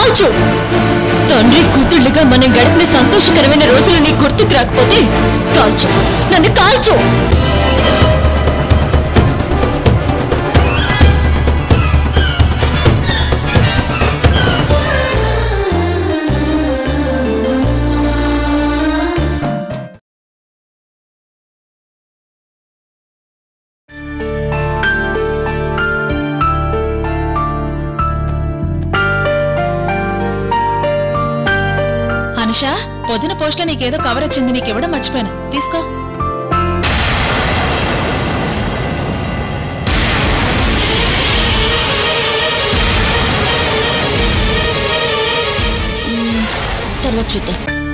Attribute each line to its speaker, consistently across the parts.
Speaker 1: కాల్చు తండ్రి కూతుళ్ళుగా మనం గడిపిన సంతోషకరమైన రోజులు నీ గుర్తుకు రాకపోతే కాల్చు నన్ను కాల్చు
Speaker 2: అనుష పొద్దున పోస్ట్లో నీకేదో కవర్ వచ్చింది నీకు ఇవ్వడం మర్చిపోయాను తీసుకో
Speaker 1: తర్వాత చూద్దాం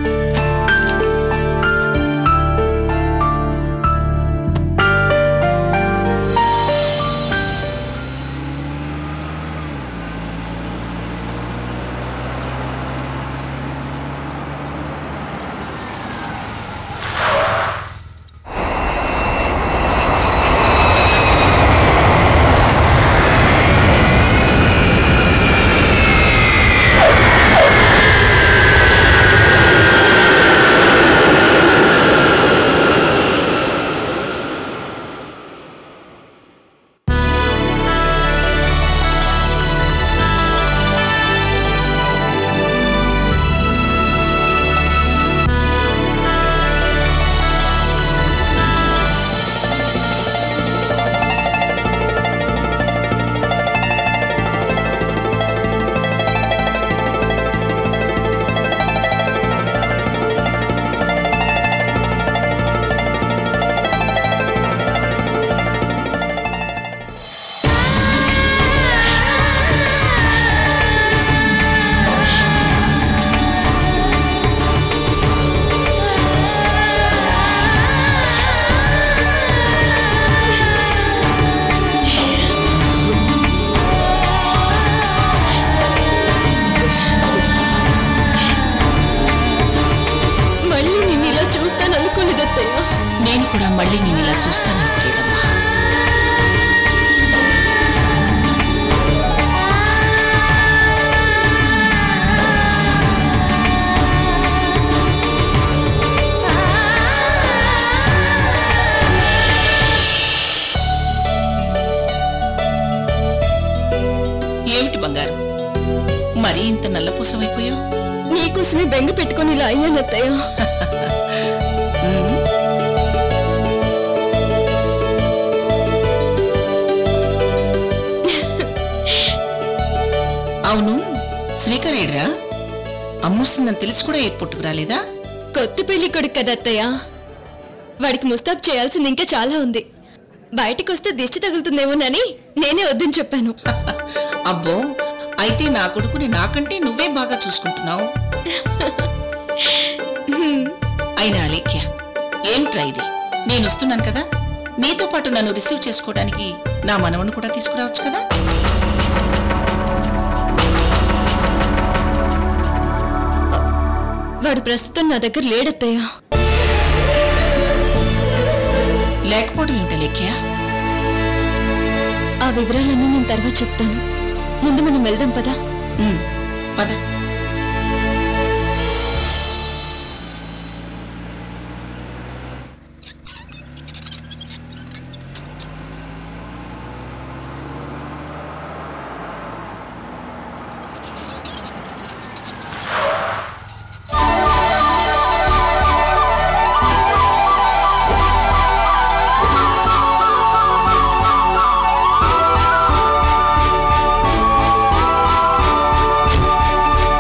Speaker 1: మళ్ళీ నేను ఇలా చూస్తాను అనుకోలేదు అత్తయ్య
Speaker 2: నేను కూడా మళ్ళీ నేను ఇలా చూస్తాననుకోలేదమ్మా ఏమిటి బంగారం మరీ ఇంత నల్లపూసమైపోయావు
Speaker 1: నీకోసమే బెంగ పెట్టుకొని ఇలా అయ్యాను అత్తయ్య
Speaker 2: అవును శ్రీకర్ ఏడ్రా అమ్మొస్తుందని తెలిసి కూడా ఎయిర్పోర్ట్కి రాలేదా
Speaker 1: కొత్త పెళ్లి కొడుకు కదా అత్తయ్య వాడికి ముస్తాబ్ చేయాల్సింది ఇంకా చాలా ఉంది బయటికి వస్తే దిష్టి తగులుతుందేమోనని నేనే వద్దని చెప్పాను
Speaker 2: అబ్బో అయితే నా కొడుకుని నాకంటే నువ్వే బాగా చూసుకుంటున్నావు అయినా అలేఖ్య ఏమిట్రా ఇది నేను వస్తున్నాను కదా నీతో పాటు నన్ను రిసీవ్ చేసుకోవడానికి నా మనవను కూడా తీసుకురావచ్చు కదా
Speaker 1: వాడు ప్రస్తుతం నా దగ్గర లేడత్తయ్య
Speaker 2: లేకపోవడం ఏంట లేఖ్య
Speaker 1: ఆ వివరాలన్నీ నేను తర్వాత చెప్తాను ముందు మనం వెళ్దాం పదా
Speaker 2: ఉమ్, పద
Speaker 3: ఆ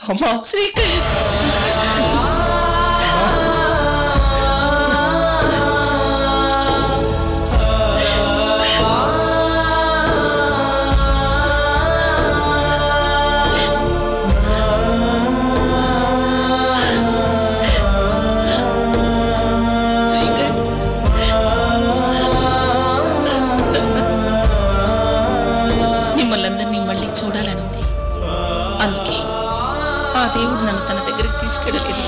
Speaker 3: అమ్మా
Speaker 2: శ్రీకర్ శ్రీకర్ మిమ్మల్ని అందరినీ మళ్ళీ చూడాలనుంది అందుకే ఆ దేవుడు నన్ను తన దగ్గరికి తీసుకెళ్ళలేదు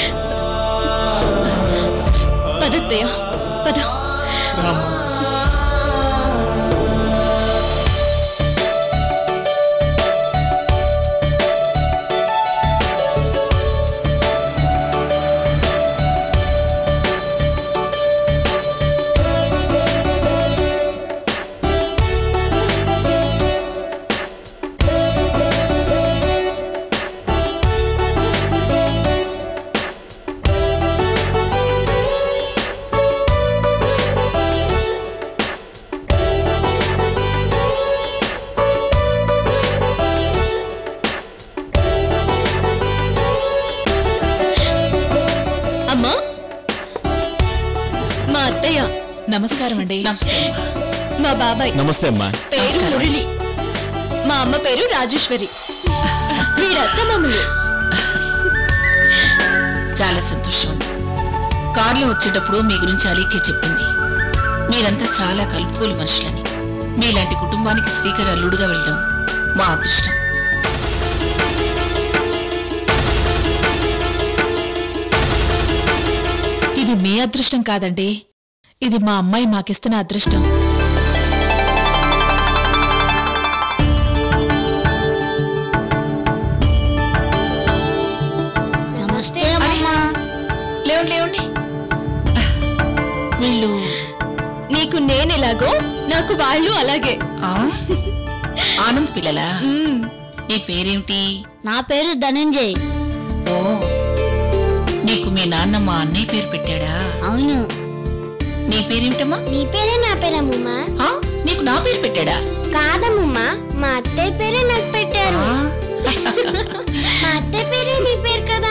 Speaker 1: పదత్తయ్య పద
Speaker 3: రామ్మా
Speaker 1: అమ్మా మా అత్తయ్య
Speaker 4: నమస్కారం అండి
Speaker 2: నమస్తే అమ్మా.
Speaker 1: మా బాబాయ్
Speaker 3: నమస్తే అమ్మా
Speaker 1: పేరు
Speaker 2: నమస్కారం.
Speaker 1: మురళి మా అమ్మ పేరు రాజేశ్వరి వీడత్త మామూలు
Speaker 2: చాలా సంతోషం కారులో వచ్చేటప్పుడు మీ గురించి అలీకే చెప్పింది మీరంతా చాలా కలుపుకోలు మనుషులని మీలాంటి కుటుంబానికి శ్రీకర్ అల్లుడుగా వెళ్ళడం మా అదృష్టం
Speaker 4: ఇది మీ అదృష్టం కాదండి ఇది మా అమ్మాయి మాకిస్తున్న అదృష్టం
Speaker 5: నమస్తే అమ్మా
Speaker 2: లేవండి లేవండి వీళ్ళు
Speaker 1: నీకు నేనెలాగో నాకు వాళ్ళు అలాగే
Speaker 2: ఆ? ఆనంద్ పిల్లలా
Speaker 1: మ్మ్.
Speaker 2: నీ పేరేమిటి
Speaker 5: నా పేరు ధనంజయ్
Speaker 2: ఓ నీకు మీ నాన్న మా అన్నయ్య పేరు పెట్టాడా
Speaker 5: అవును
Speaker 2: నీ పేరేమిటమ్మా
Speaker 5: నీ పేరే నా పేరమ్మా
Speaker 2: ఆ? నీకు నా పేరు పెట్టాడా
Speaker 5: కాదమ్మా మా అత్తయ్య పేరే నాకు పెట్టారు
Speaker 2: ఆ?
Speaker 5: మా అత్తయ్య పేరే నీ పేరు కదా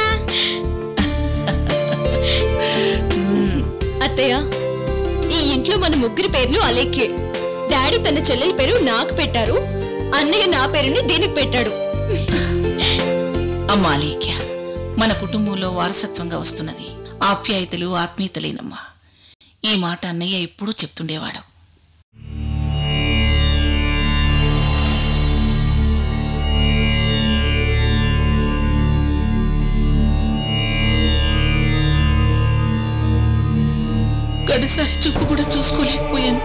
Speaker 1: అత్తయ్య ఈ ఇంట్లో మన ముగ్గురి పేర్లు అలేఖ్యే డాడీ తన చెల్లెలి పేరు నాకు పెట్టారు అన్నయ్య నా పేరుని దీనికి పెట్టాడు
Speaker 2: అమ్మా అలీక్య మన కుటుంబంలో వారసత్వంగా వస్తున్నది ఆప్యాయతలు ఆత్మీయతలేనమ్మా ఈ మాట అన్నయ్య ఎప్పుడూ చెప్తుండేవాడు గడిసారి చూపు కూడా చూసుకోలేకపోయాను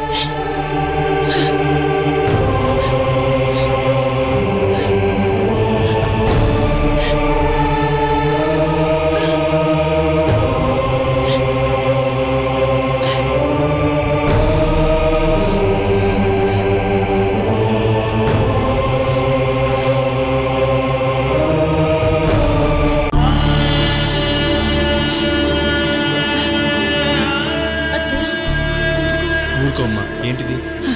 Speaker 1: అత్తయ్య
Speaker 3: ఊరుకోమ్మా ఏంటిది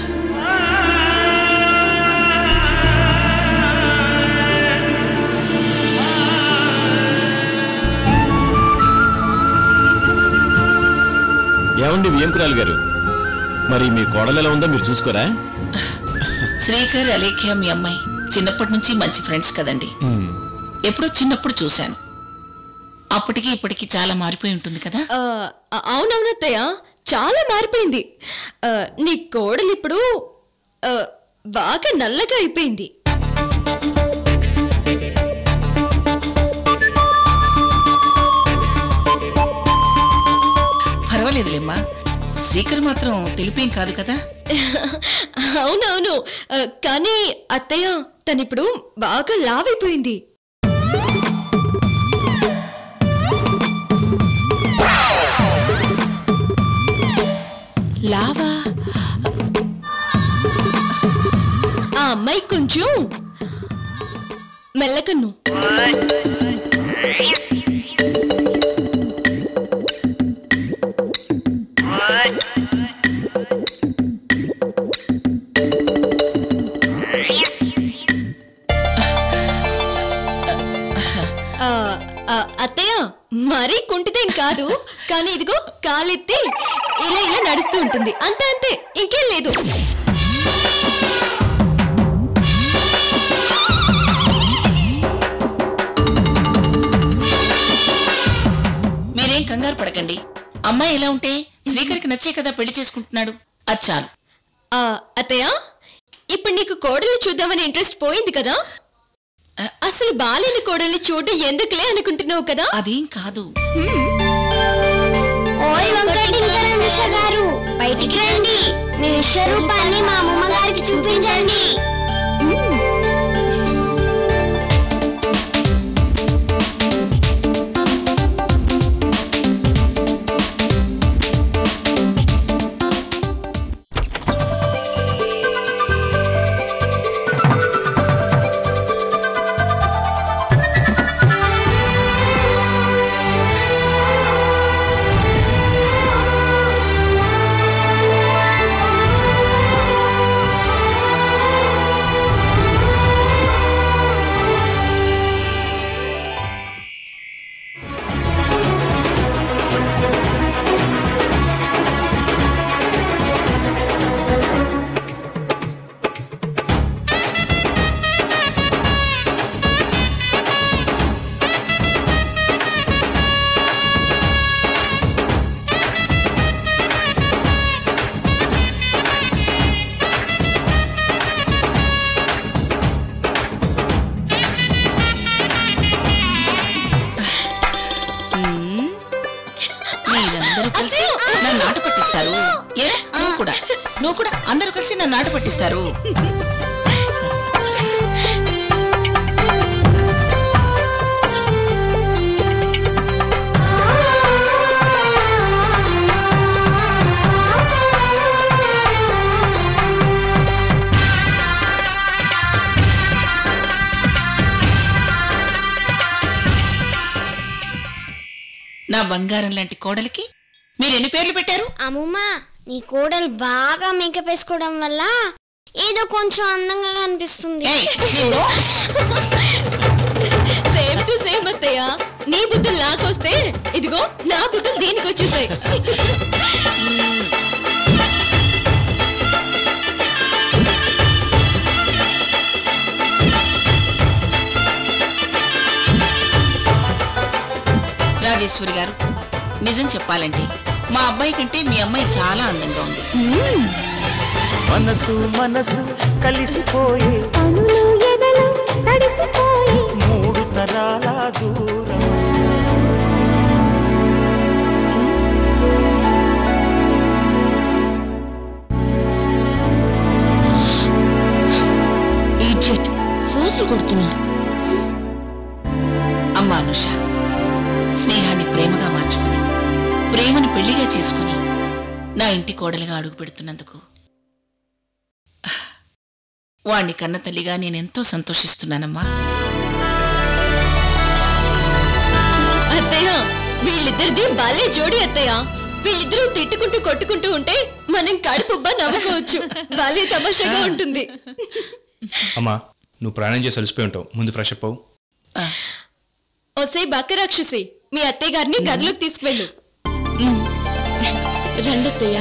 Speaker 3: ఏమండి వియంకురాలు గారు మరి మీ కోడలు ఎలా ఉందో మీరు చూసుకోరా
Speaker 2: శ్రీకర్ అలేఖ్య మీ అమ్మాయి చిన్నప్పటి నుంచి మంచి ఫ్రెండ్స్ కదండి ఎప్పుడో చిన్నప్పుడు చూశాను అప్పటికి ఇప్పటికి చాలా మారిపోయి ఉంటుంది కదా
Speaker 1: ఆ, అవునవును అత్తయ్య చాలా మారిపోయింది ఆ, నీ కోడలు ఇప్పుడు ఆ, బాగా నల్లగా అయిపోయింది
Speaker 2: పర్వాలేదులేమ్మా శ్రీకర్ మాత్రం తెలిపేం కాదు కదా
Speaker 1: అవునవును ఆ, కానీ అత్తయ్య తనిప్పుడు బాగా లావైపోయింది
Speaker 4: లావా
Speaker 1: ఆ అమ్మాయి కొంచెం మెల్లకన్ను మరీ కుంటిదేం కాదు కానీ ఇదిగో కాలెత్తి ఇలా ఇలా నడుస్తూ ఉంటుంది అంతే అంతే ఇంకేం లేదు
Speaker 2: మీరేం కంగారు పడకండి అమ్మాయి ఎలా ఉంటే శ్రీకర్కి నచ్చే కదా పెళ్లి చేసుకుంటున్నాడు అది చాలు
Speaker 1: ఆ, అత్తయ్య ఇప్పుడు నీకు కోడల్ని చూద్దామని ఇంట్రెస్ట్ పోయింది కదా అసలు బాలేని కోడల్ని చూడడం ఎందుకులే అనుకుంటున్నావు కదా
Speaker 2: అదేం కాదు
Speaker 5: ఓయ్ వెంకటేశ్వర గారు బయటికి రండి మీ విశ్వరూపాన్ని మా అమ్మమ్మ గారికి చూపించండి
Speaker 2: మీరందరూ కలిసి నన్ను ఆట పట్టిస్తారు ఏ నువ్వు కూడా నువ్వు కూడా అందరూ కలిసి నన్ను ఆట పట్టిస్తారు నా బంగారం లాంటి కోడలికి మీరు ఎన్ని పేర్లు పెట్టారు
Speaker 5: అమ్మమ్మ నీ కోడలు బాగా మేకప్ వేసుకోవడం వల్ల ఏదో కొంచెం అందంగా కనిపిస్తుంది
Speaker 2: ఏయ్, నిన్ను
Speaker 1: సేమ్ టు సేమ్ అత్తయ్య నీ బుద్ధులు నాకొస్తే ఇదిగో నా బుద్ధులు దీనికి వచ్చేసాయి
Speaker 2: రాజేశ్వరి గారు నిజం చెప్పాలంటే మా అబ్బాయి కంటే మీ అమ్మాయి చాలా అందంగా ఉంది
Speaker 6: మనసు మనసు కలిసిపోయే మూడు తరాల దూరం
Speaker 1: ఈడియట్ ఫోసులు కొడుతున్నాడు
Speaker 2: అమ్మా అనుష స్నేహాన్ని ప్రేమగా మార్చుకుని ప్రేమను పెళ్లిగా చేసుకుని నా ఇంటి కోడలిగా అడుగు పెడుతున్నందుకు వాణ్ణి కన్న తల్లిగా నేనెంతో సంతోషిస్తున్నానమ్మా
Speaker 1: అత్తయ్య వీళ్ళిద్దరిది భలే జోడి అత్తయ్య వీళ్ళిద్దరూ తిట్టుకుంటూ కొట్టుకుంటూ ఉంటే మనం కడుపుబ్బా నవ్వుకోవచ్చు భలే తమాషాగా ఉంటుంది
Speaker 7: అమ్మా నువ్వు ప్రయాణం చేసి అలసిపోయి ఉంటావు ముందు ఫ్రెష్ అప్ అవ్వు
Speaker 2: ఆ,
Speaker 1: ఒసే బక్క రాక్షసి మీ అత్తయ్య గారిని గదిలోకి తీసుకువెళ్ళు రండి అత్తయ్య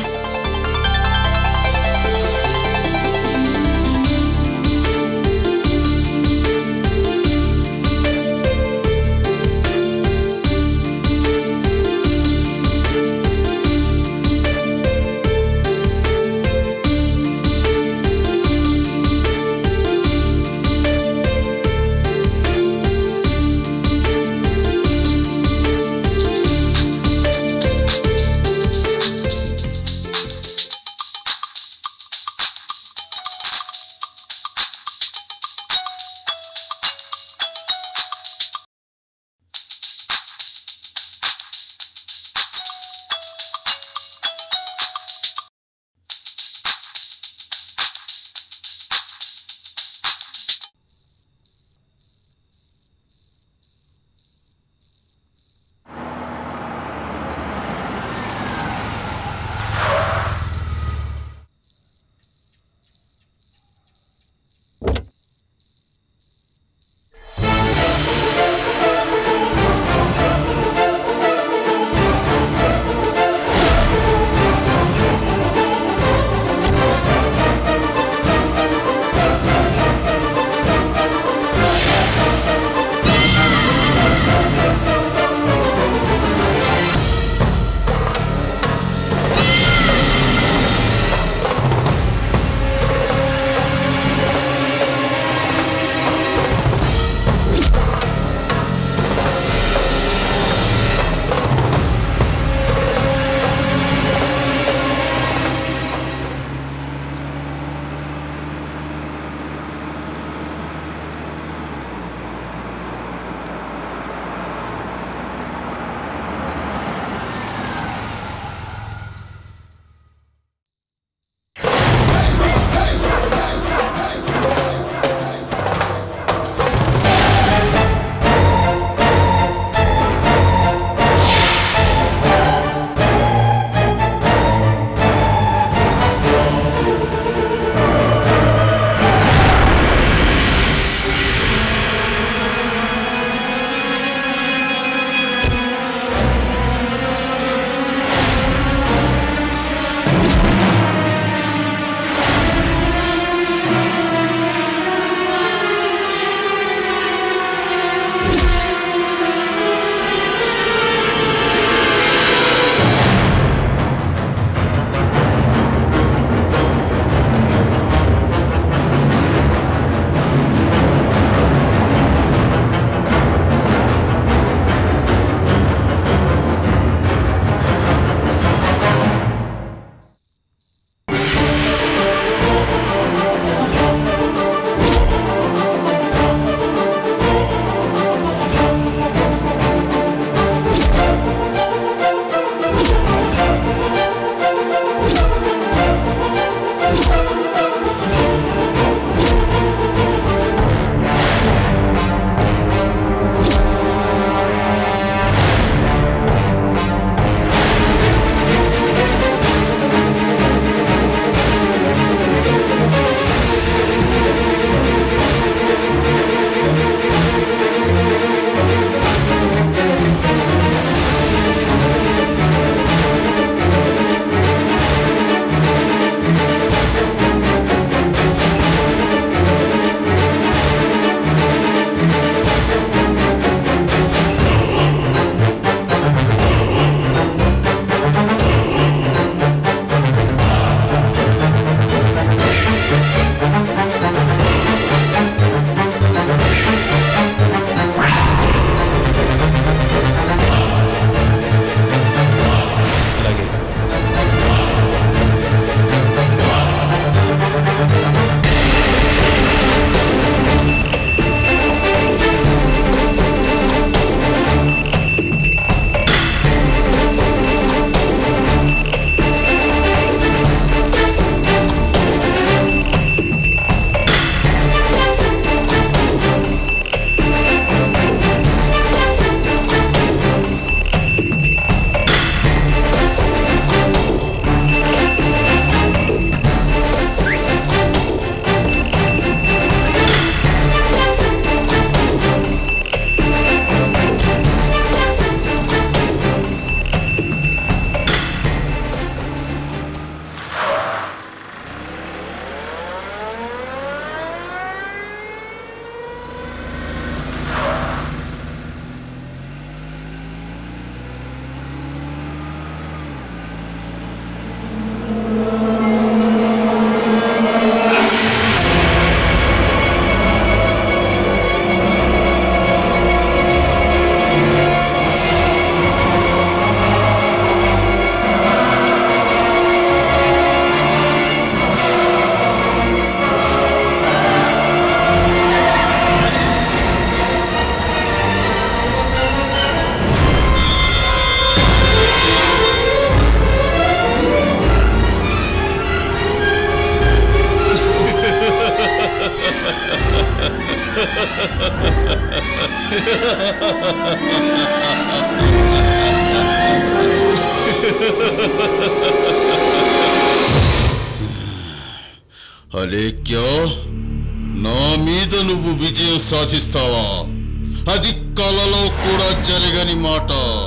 Speaker 8: అలేక్య నా మీద నువ్వు విజయం సాధిస్తావా అది కలలో కూడా జరగని మాట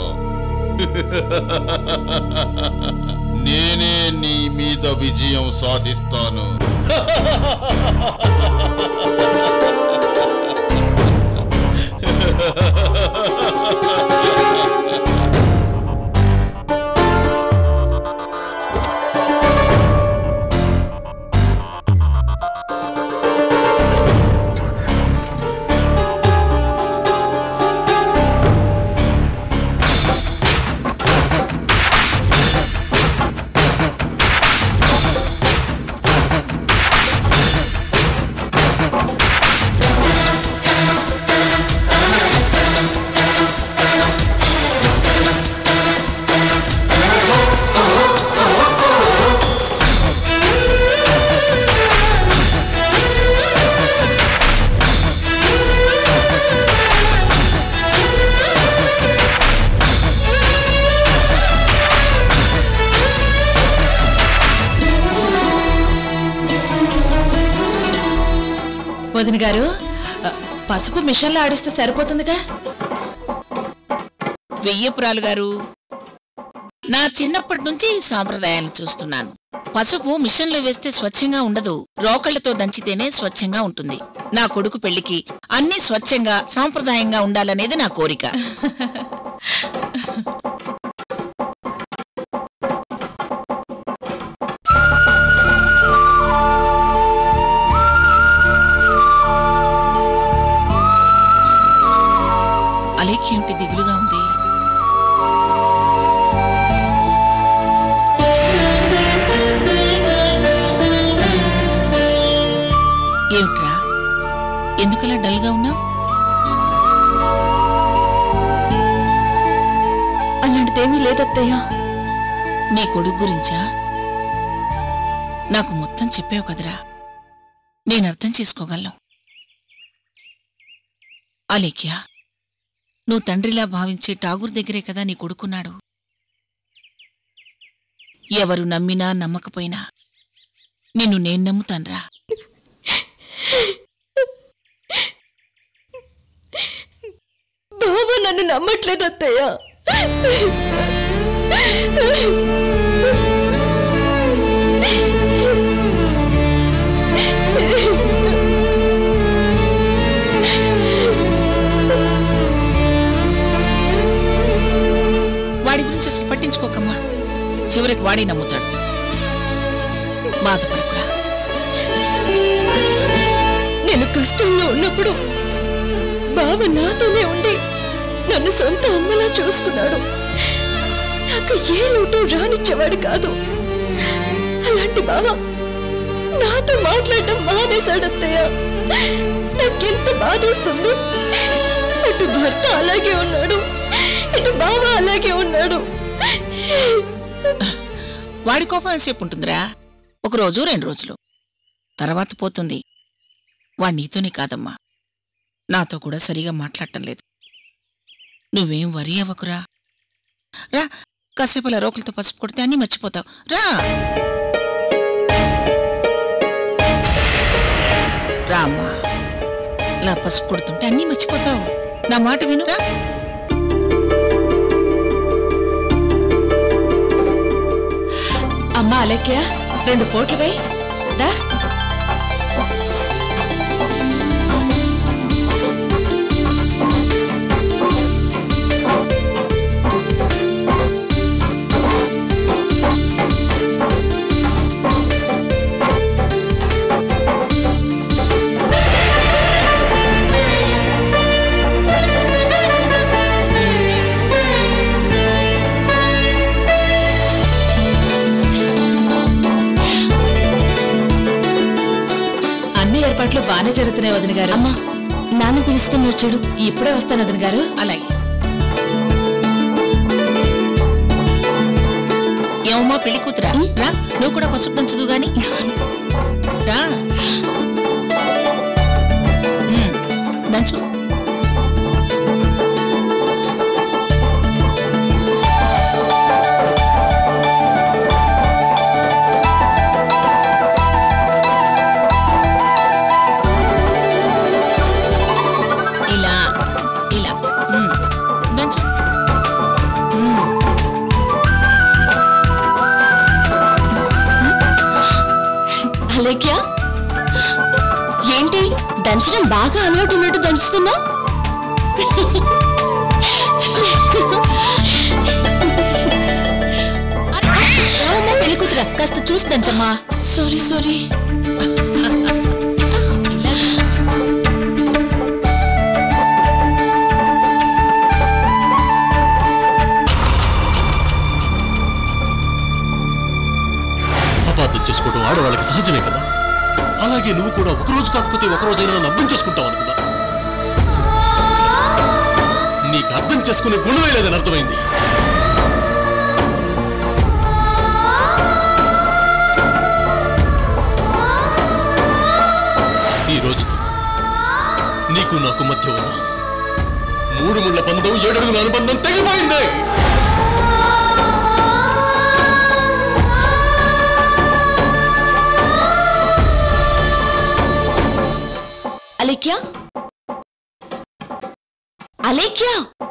Speaker 8: నేనే నీ మీద విజయం సాధిస్తాను
Speaker 4: వదిన గారు ఆ, పసుపు మిషన్లో ఆడిస్తే సరిపోతుందిగా
Speaker 2: వెయ్యపురాలు గారు నా చిన్నప్పటి నుంచి ఈ సాంప్రదాయాలు చూస్తున్నాను పసుపు మిషన్లో వేస్తే స్వచ్ఛంగా ఉండదు రోకళ్లతో దంచితేనే స్వచ్ఛంగా ఉంటుంది నా కొడుకు పెళ్లికి అన్ని స్వచ్ఛంగా సాంప్రదాయంగా ఉండాలనేది నా కోరిక అలేఖ్యేమిటి దిగులుగా ఉంది ఏమిట్రా ఎందుకలా డల్గా ఉన్నావు
Speaker 1: అలాంటిదేమీ లేదత్తయ్య
Speaker 2: నీ కొడుకు గురించా నాకు మొత్తం చెప్పావు కదరా నేను అర్థం చేసుకోగలను అలేఖ్య నువ్వు తండ్రిలా భావించే ఠాగూర్ దగ్గరే కదా నీ కొడుకున్నాడు ఎవరు నమ్మినా నమ్మకపోయినా నిన్ను నేను నమ్ముతాన్రా
Speaker 1: బావ నన్ను నమ్మట్లేదు అత్తయ్య
Speaker 2: వాడి గురించి అసలు పట్టించుకోకమ్మా చివరికి వాడే నమ్ముతాడు బాధపడకురా
Speaker 1: నేను కష్టంలో ఉన్నప్పుడు బావ నాతోనే ఉండి నన్ను సొంత అమ్మలా చూసుకున్నాడు నాకు ఏ లోటు రానిచ్చేవాడు కాదు అలాంటి బావ నాతో మాట్లాడటం మానేశాడత్తయ్య నాకెంత బాధేస్తుంది అటు భర్త అలాగే ఉన్నాడు ఇటు బావ అలాగే ఉన్నాడు
Speaker 2: వాడి కోపం ఎంతసేపు ఉంటుందిరా ఒక రోజు రెండు రోజులు తర్వాత పోతుంది వాడు నీతోనే కాదమ్మా నాతో కూడా సరిగా మాట్లాడటం లేదు నువ్వేం వరి అవ్వకురా రా కాసేపు అలా రోకులతో పసుపు కొడితే అన్నీ మర్చిపోతావు రా రా అమ్మా ఇలా పసుపు కొడుతుంటే అన్నీ మర్చిపోతావు నా మాట వినురా
Speaker 4: అమ్మా అలెక్య రెండు పోట్లు వేయి దా అన్ని ఏర్పాట్లు బాగానే జరుగుతున్నాయి వదిన గారు
Speaker 1: అమ్మా నాన్న పిలుస్తున్నారు చూడు
Speaker 4: ఇప్పుడే వస్తాను వదిన గారు
Speaker 2: అలాగే ఏమమ్మా పెళ్లి కూతురా రా నువ్వు కూడా పసుపు దంచుదు గాని రా ఉమ్, దంచు ఇలా ఇలా మ్మ్. దంచు
Speaker 1: అలేఖ్య ఏంటి దంచడం బాగా అలవాటు ఉన్నట్టు దంచుతున్నా పెళ్లి కూతురా కాస్త చూసి దంచమ్మా సారీ సారీ
Speaker 3: అపార్థం చేసుకోవడం ఆడవాళ్ళకి సహజమే కదా అలాగే నువ్వు కూడా ఒక రోజు కాకపోతే ఒక రోజైనా నన్ను అర్థం చేసుకుంటావు అనుకున్నా నీకు అర్థం చేసుకునే గుణమే లేదని అర్థమైంది ఈ రోజుతో నీకు నాకు మధ్య ఉన్న మూడు ముళ్ళ బంధం ఏడడుగుల అనుబంధం తెగిపోయింది
Speaker 1: అలేఖ్య అలేఖ్య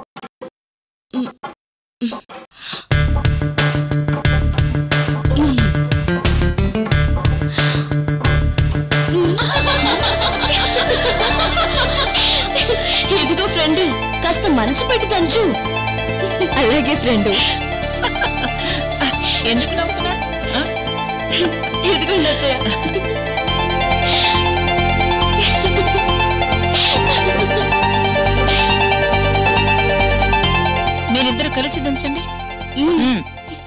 Speaker 1: ఇదిగో ఫ్రెండ్ కాస్త మనసు పెట్టి తంచు అలాగే ఫ్రెండ్
Speaker 2: ఎందుకు నవ్వుతున్నా ఆ?
Speaker 1: ఇదిగోండి అత్తయ్య
Speaker 2: మీరిద్దరు కలిసి దంచండి మ్మ్.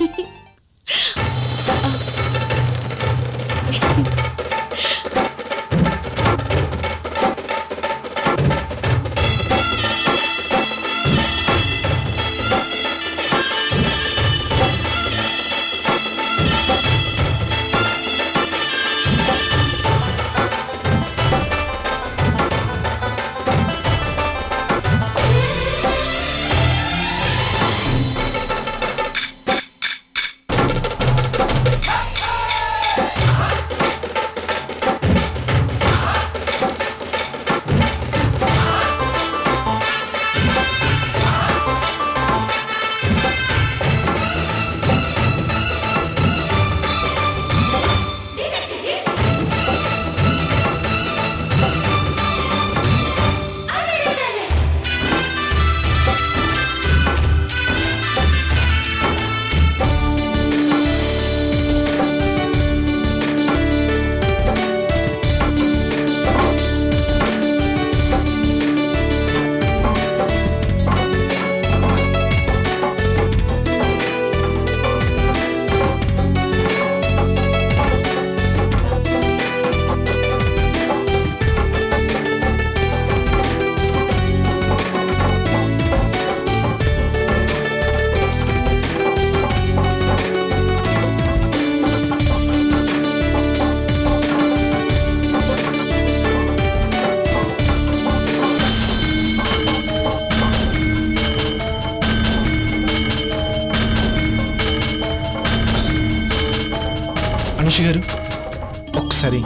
Speaker 7: అనుష గారు ఒక్కసారి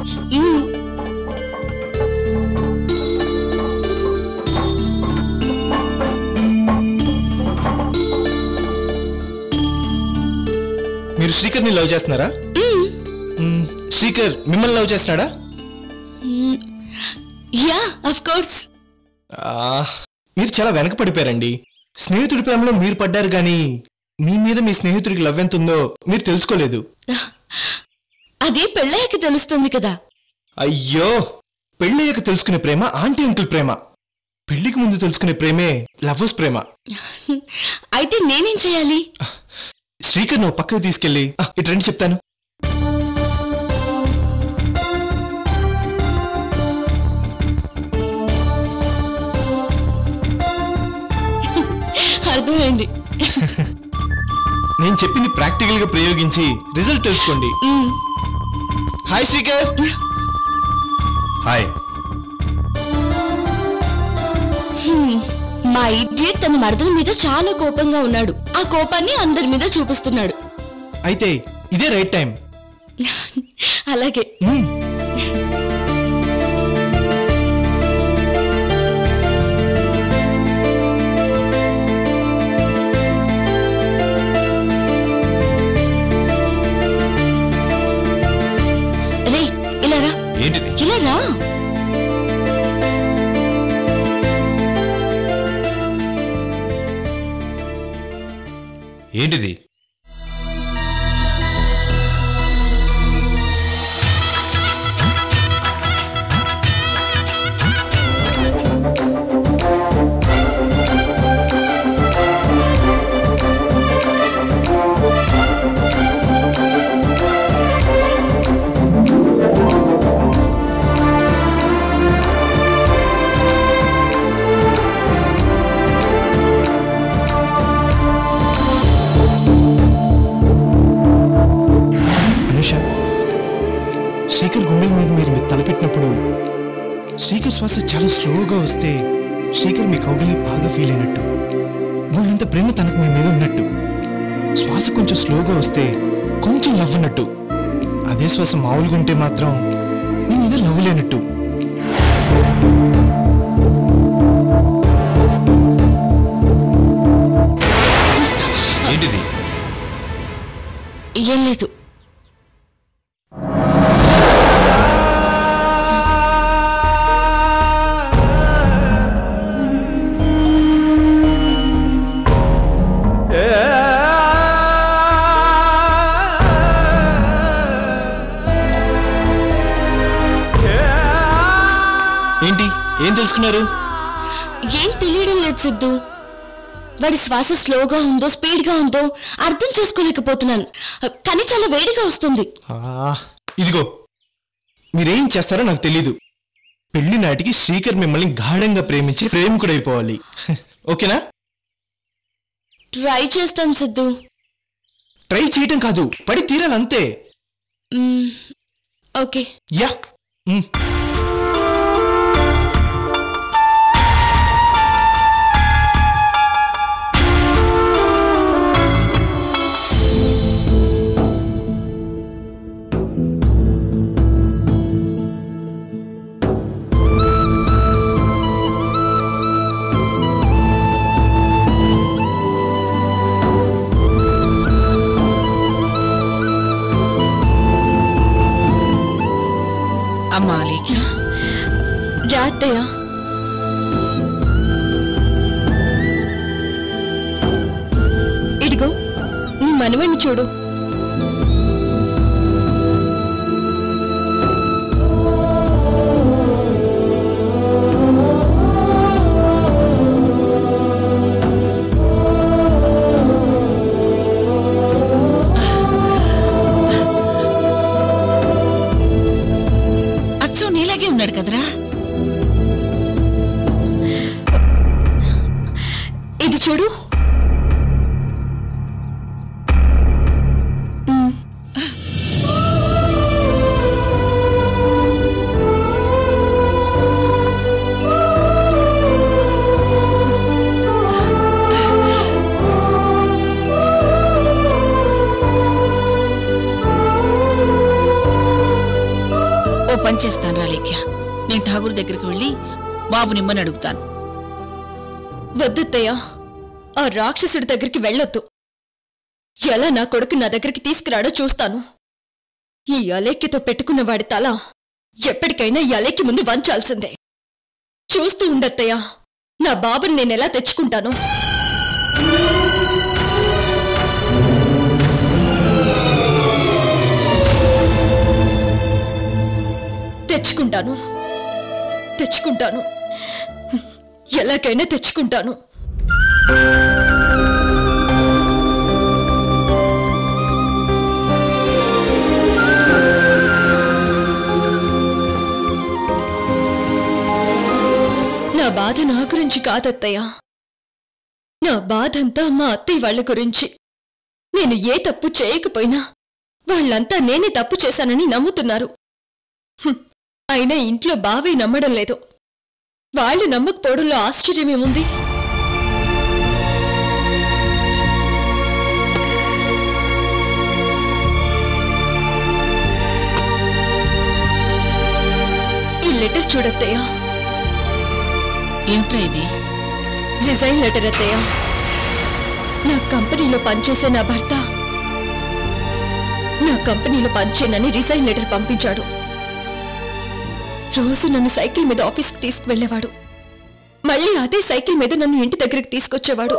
Speaker 7: మీరు శ్రీకర్ని లవ్ చేస్తున్నారా మ్మ్. శ్రీకర్ మిమ్మల్ని లవ్ చేస్తున్నాడా
Speaker 1: యా అఫ్ కోర్స్
Speaker 7: ఆ, మీరు చాలా వెనకపడిపోయారండి స్నేహితుడి ప్రేమలో మీరు పడ్డారు కానీ మీ మీద మీ స్నేహితుడికి లవ్ ఎంత ఉందో మీరు తెలుసుకోలేదు
Speaker 1: అది పెళ్ళయ్యాక తెలుస్తుంది కదా
Speaker 7: అయ్యో పెళ్ళయ్యాక తెలుసుకునే ప్రేమ ఆంటీ అంకుల్ ప్రేమ పెళ్లికి ముందు తెలుసుకునే ప్రేమే లవర్స్ ప్రేమ
Speaker 1: అయితే నేనేం చేయాలి
Speaker 7: శ్రీకర్ నువ్వు పక్కకు తీసుకెళ్ళి "ఆ, ఇటు రండి చెప్తాను
Speaker 1: అర్థమైంది
Speaker 7: నేను చెప్పింది ప్రాక్టికల్ గా ప్రయోగించి రిజల్ట్ తెలుసుకోండి హాయ్ శ్రీకర్
Speaker 3: హాయ్
Speaker 1: మా ఇడియట్ తన మరదల మీద చాలా కోపంగా ఉన్నాడు ఆ కోపాన్ని అందరి మీద చూపిస్తున్నాడు
Speaker 7: అయితే ఇదే రైట్ టైం
Speaker 1: అలాగే
Speaker 7: మ్మ్.
Speaker 1: రే ఇలా రా
Speaker 3: ఏంటిది
Speaker 1: ఇలా రా
Speaker 3: ఏంటిది
Speaker 7: అనుష శ్రీకర్ గుండెల మీద మీరు మీరు తలపెట్టినప్పుడు శ్రీకర్ శ్వాస చాలా స్లోగా వస్తే శ్రీకర్ మీ కౌగిల్ని బాగా ఫీల్ అయినట్టు వాళ్ళంత ప్రేమ తనకు మీ మీద ఉన్నట్టు శ్వాస కొంచెం స్లోగా వస్తే కొంచెం లవ్ ఉన్నట్టు అదే శ్వాస మామూలుగా ఉంటే మాత్రం మీ మీద లవ్ లేనట్టు
Speaker 3: ఏంటిది
Speaker 1: ఏం లేదు
Speaker 7: ఏంటి ఏం తెలుసుకున్నారు
Speaker 1: ఏం తెలియడం లేదు సిద్ధు వాడి శ్వాస స్లోగా ఉందో స్పీడ్ గా ఉందో అర్థం చేసుకోలేకపోతున్నాను కానీ చాలా వేడిగా వస్తుంది
Speaker 7: ఆ, ఇదిగో మీరేం చేస్తారో నాకు తెలీదు పెళ్లి నాటికి శ్రీకర్ మిమ్మల్ని గాఢంగా ప్రేమించి ప్రేమికుడైపోవాలి ఓకేనా
Speaker 1: ట్రై చేస్తాను సిద్ధు
Speaker 7: ట్రై చేయటం కాదు పడి తీరాలంతే
Speaker 1: మ్మ్, ఓకే
Speaker 7: యా మ్.
Speaker 2: అమ్మా లేఖ్య
Speaker 1: రాత్తయ్య ఇదిగో నీ మనవణ్ణి చూడు
Speaker 2: అచ్చం నీలాగే ఉన్నాడు కదరా
Speaker 1: ఇది చూడు మ్మ్.
Speaker 2: ఓ పని చేస్తాను రా లేఖ్య నేను ఠాగూర్ దగ్గరికి వెళ్ళి బాబు నిమ్మని అడుగుతాను
Speaker 1: వద్దత్తయ్య ఆ రాక్షసుడి దగ్గరికి వెళ్ళొద్దు ఎలా నా కొడుకు నా దగ్గరికి తీసుకురాడో చూస్తాను ఈ అలేక్కితో పెట్టుకున్న వాడి తల ఎప్పటికైనా ఈ అలేక్కి ముందు వంచాల్సిందే చూస్తూ ఉండత్తయ్య నా బాబుని నేనెలా తెచ్చుకుంటాను తెచ్చుకుంటాను తెచ్చుకుంటాను ఎలాగైనా తెచ్చుకుంటాను నా బాధ నా గురించి కాదత్తయ్య నా బాధంతా మా అత్తయ్య వాళ్ళ గురించి నేను ఏ తప్పు చేయకపోయినా వాళ్ళంతా నేనే తప్పు చేశానని నమ్ముతున్నారు హ్మ్, అయినా ఇంట్లో బావే నమ్మడం లేదు వాళ్ళు నమ్మకపోవడంలో ఆశ్చర్యమేముంది ఈ లెటర్ చూడత్తయ్య
Speaker 2: ఏమిట్రా ఇది
Speaker 1: రిజైన్ లెటర్ అత్తయ్య నా కంపెనీలో పనిచేసే నా భర్త నా కంపెనీలో పనిచేయనని రిజైన్ లెటర్ పంపించాడు రోజు నన్ను సైకిల్ మీద ఆఫీస్కి తీసుకువెళ్ళేవాడు మళ్ళీ అదే సైకిల్ మీద నన్ను ఇంటి దగ్గరికి తీసుకొచ్చేవాడు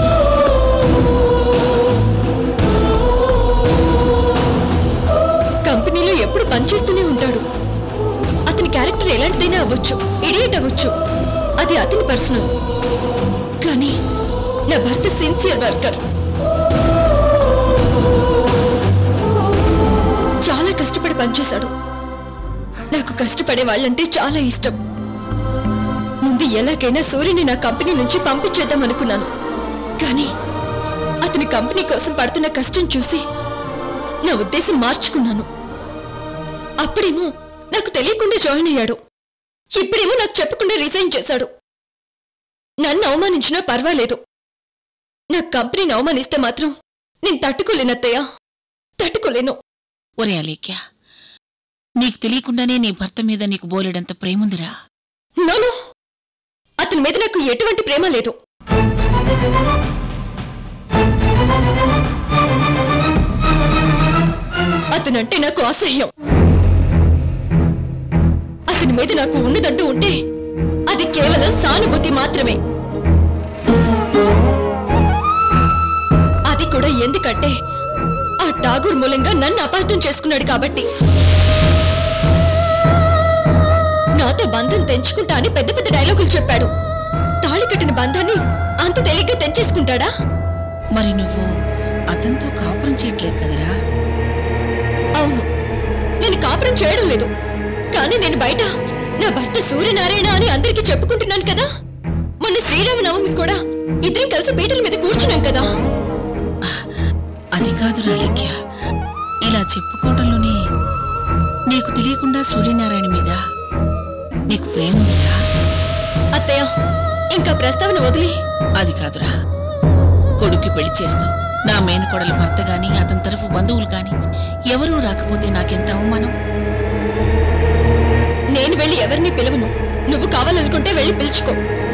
Speaker 1: కంపెనీలో ఎప్పుడు పనిచేస్తూనే ఉంటాడు అతని క్యారెక్టర్ ఎలాంటిదైనా అవ్వచ్చు ఇడియట్ అవ్వచ్చు అది అతని పర్సనల్ కానీ నా భర్త సిన్సియర్ వర్కర్ చాలా కష్టపడి పనిచేశాడు నాకు కష్టపడే వాళ్ళంటే చాలా ఇష్టం ముందు ఎలాగైనా సూర్యుని నా కంపెనీ నుంచి పంపించేద్దాం అనుకున్నాను కానీ అతని కంపెనీ కోసం పడుతున్న కష్టం చూసి నా ఉద్దేశం మార్చుకున్నాను అప్పుడేమో నాకు తెలియకుండా జాయిన్ అయ్యాడు ఇప్పుడేమో నాకు చెప్పకుండా రిజైన్ చేశాడు నన్ను అవమానించినా పర్వాలేదు నా కంపెనీని అవమానిస్తే మాత్రం నేను తట్టుకోలేనత్తయ్యా తట్టుకోలేను
Speaker 2: ఒరే అలేఖ్య నీకు తెలియకుండానే నీ భర్త మీద నీకు బోలెడంత ప్రేముందిరా
Speaker 1: నోను అతని మీద నాకు ఎటువంటి ప్రేమ లేదు అతనంటే నాకు అసహ్యం అతని మీద నాకు ఉన్నదంటూ ఉంటే అది కేవలం సానుభూతి మాత్రమే అది కూడా ఎందుకంటే ఆ ఠాగూర్ మూలంగా నన్ను అపార్థం చేసుకున్నాడు కాబట్టి నాతో బంధం తెంచుకుంటా అని పెద్ద పెద్ద డైలాగులు చెప్పాడు తాళి కట్టిన బంధాన్ని అంత తేలిగ్గా తెంచేసుకుంటాడా
Speaker 2: మరి నువ్వు అతనితో కాపురం చేయట్లేదు కదరా
Speaker 1: అవును నేను కాపురం చేయడం లేదు కానీ నేను బయట నా భర్త సూర్యనారాయణ అని అందరికీ చెప్పుకుంటున్నాను కదా మొన్న శ్రీరామనవమి కూడా ఇద్దరం కలిసి పీటల మీద కూర్చున్నాం కదా
Speaker 2: అది కాదురా అలేఖ్య ఇలా చెప్పుకోవటంలోనే నీకు తెలియకుండా సూర్యనారాయణ మీద నీకు ప్రేమ ఉందిరా
Speaker 1: అత్తయ్య ఇంకా ప్రస్తావన వదిలి
Speaker 2: అది కాదురా కొడుక్కి పెళ్లి చేస్తూ నా మేనకోడల భర్త గాని అతని తరఫు బంధువులు గాని ఎవరూ రాకపోతే నాకెంత అవమానం
Speaker 1: నేను వెళ్ళి ఎవరిని పిలవను నువ్వు కావాలనుకుంటే వెళ్ళి పిలుచుకో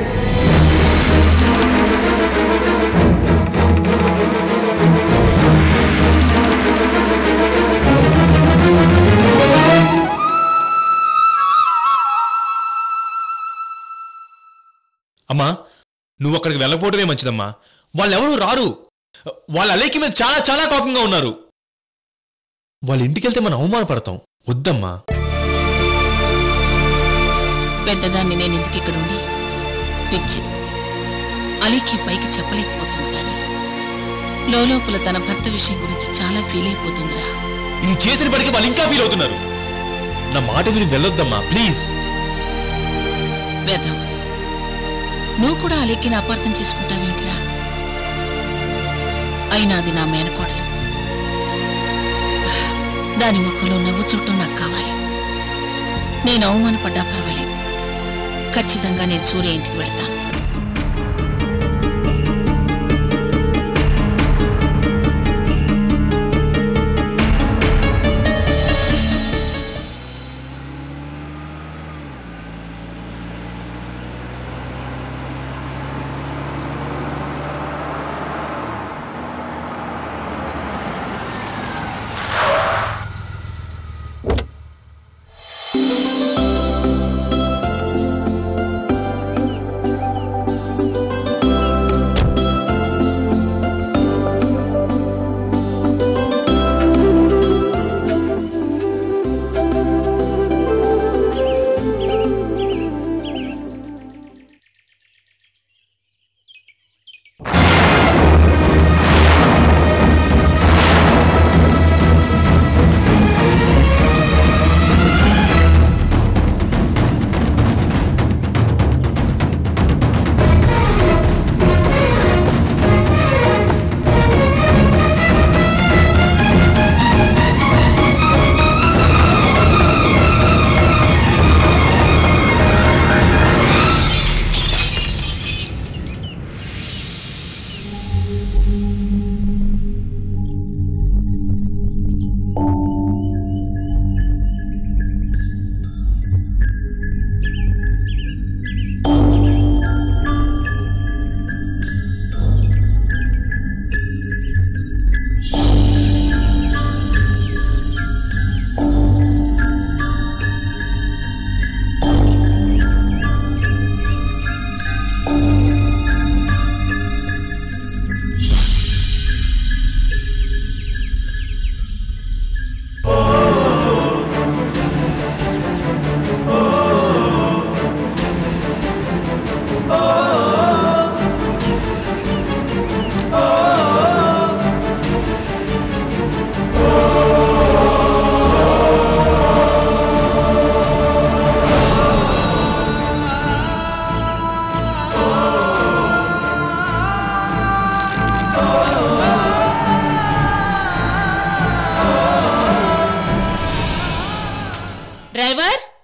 Speaker 7: అమ్మా నువ్వు అక్కడికి వెళ్ళకపోవడమే మంచిదమ్మా వాళ్ళెవరూ రారు వాళ్ళ అలేకి మీద చాలా చాలా కోపంగా ఉన్నారు వాళ్ళ ఇంటికి వెళ్తే మనం అవమానపడతాం వద్దమ్మా
Speaker 2: పెద్దదాన్ని నేను ఎందుకు ఇక్కడ ఉండి పిచ్చిది అలీకి పైకి చెప్పలేకపోతుంది కానీ లోలోపల తన భర్త విషయం గురించి చాలా ఫీల్ అయిపోతుందిరా
Speaker 7: ఇది చేసిన పడికి వాళ్ళు ఇంకా ఫీల్ అవుతున్నారు నా మాట విని వెళ్ళొద్దమ్మా ప్లీజ్
Speaker 2: వేదం నువ్వు కూడా అలీకిని అపార్థం చేసుకుంటావేంట్రా అయినా అది నా మేనకోడలు దాని ముఖంలో నవ్వు చుట్టం నాకు కావాలి నేను అవమానపడ్డా పర్వాలేదు ఖచ్చితంగా నేను సూర్య ఇంటికి వెళ్తాను
Speaker 4: డ్రైవర్